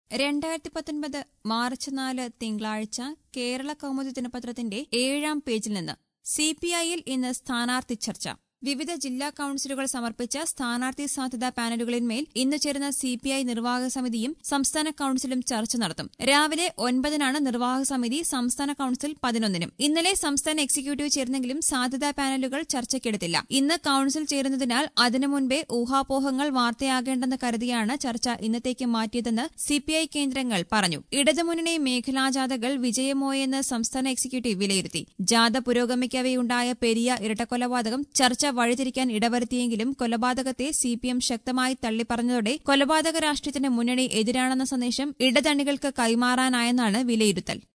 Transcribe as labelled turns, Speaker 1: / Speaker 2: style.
Speaker 1: രണ്ടായിരത്തി പത്തൊൻപത് മാർച്ച് നാല് തിങ്കളാഴ്ച കേരള കൗമുദി ദിനപത്രത്തിന്റെ ഏഴാം പേജിൽ നിന്ന് സിപിഐയിൽ ഇന്ന് സ്ഥാനാർത്ഥി ചർച്ച വിവിധ ജില്ലാ കൌൺസിലുകൾ സമർപ്പിച്ച സ്ഥാനാർത്ഥി സാധ്യതാ പാനലുകളിന്മേൽ ഇന്ന് ചേരുന്ന സിപിഐ നിർവാഹക സമിതിയും സംസ്ഥാന കൌൺസിലും ചർച്ച നടത്തും രാവിലെ ഒൻപതിനാണ് നിർവാഹക സമിതി സംസ്ഥാന കൌൺസിൽ പതിനൊന്നിനും ഇന്നലെ സംസ്ഥാന എക്സിക്യൂട്ടീവ് ചേർന്നെങ്കിലും സാധ്യതാ പാനലുകൾ ചർച്ചയ്ക്കെടുത്തില്ല ഇന്ന് കൌൺസിൽ ചേരുന്നതിനാൽ അതിനു മുൻപേ ഊഹാപോഹങ്ങൾ വാർത്തയാകേണ്ടെന്ന് കരുതിയാണ് ചർച്ച ഇന്നത്തേക്ക് മാറ്റിയതെന്ന് സിപിഐ കേന്ദ്രങ്ങൾ പറഞ്ഞു ഇടതുമുന്നണി മേഖലാ ജാഥകൾ വിജയമോയെന്ന് സംസ്ഥാന എക്സിക്യൂട്ടീവ് വിലയിരുത്തി ജാഥ പുരോഗമിക്കവെയുണ്ടായ പെരിയ ഇരട്ടക്കൊലപാതകം ചർച്ച വഴിതിരിക്കാൻ ഇടവരുത്തിയെങ്കിലും കൊലപാതകത്തെ സിപിഎം ശക്തമായി തള്ളിപ്പറഞ്ഞതോടെ കൊലപാതക രാഷ്ട്രീയത്തിന് മുന്നണി എതിരാണെന്ന സന്ദേശം ഇടതണികൾക്ക് കൈമാറാനായെന്നാണ് വിലയിരുത്തൽ